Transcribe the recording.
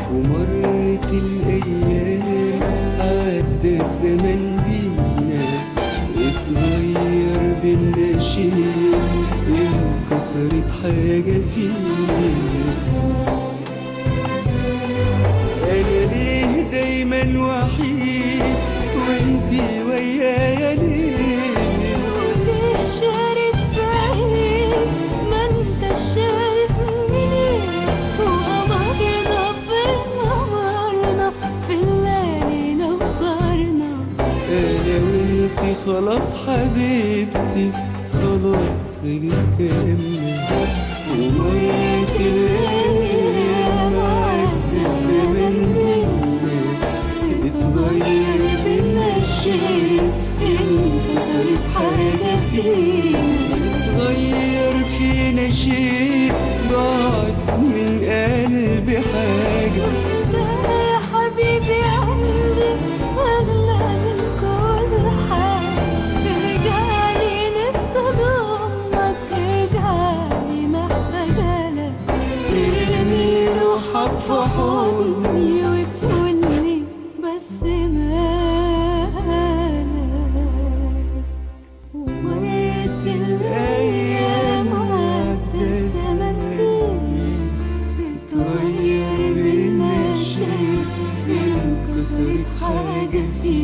ومرت الأيام عدى الزمن بينا اتغير بينا شيء انكسرت حاجة فينا أنا ليه دايما وحيد وانتي ويايا ليه وليه شارد بعيد ما انت شايفني ليه وقمرنا فين قمرنا في الليالينا وصارنا انا وانتي خلاص حبيبتي خلاص خلص كلامنا ومرت الايام عدى الزمن بينا اتغير بينا شيء انكسرت حاجة فينا اتغير فينا شيء ضاعت من قلبي حاجة انت يا حبيبي عندي اغلى من كل حاجة ارجعلي نفسي اضمك ارجعلي محتاجة لك ترمي روحك في حضني وتقولي بس مالك ومرت الايام عدى الزمن بيتغير بينا شيء انكسرت حاجة فينا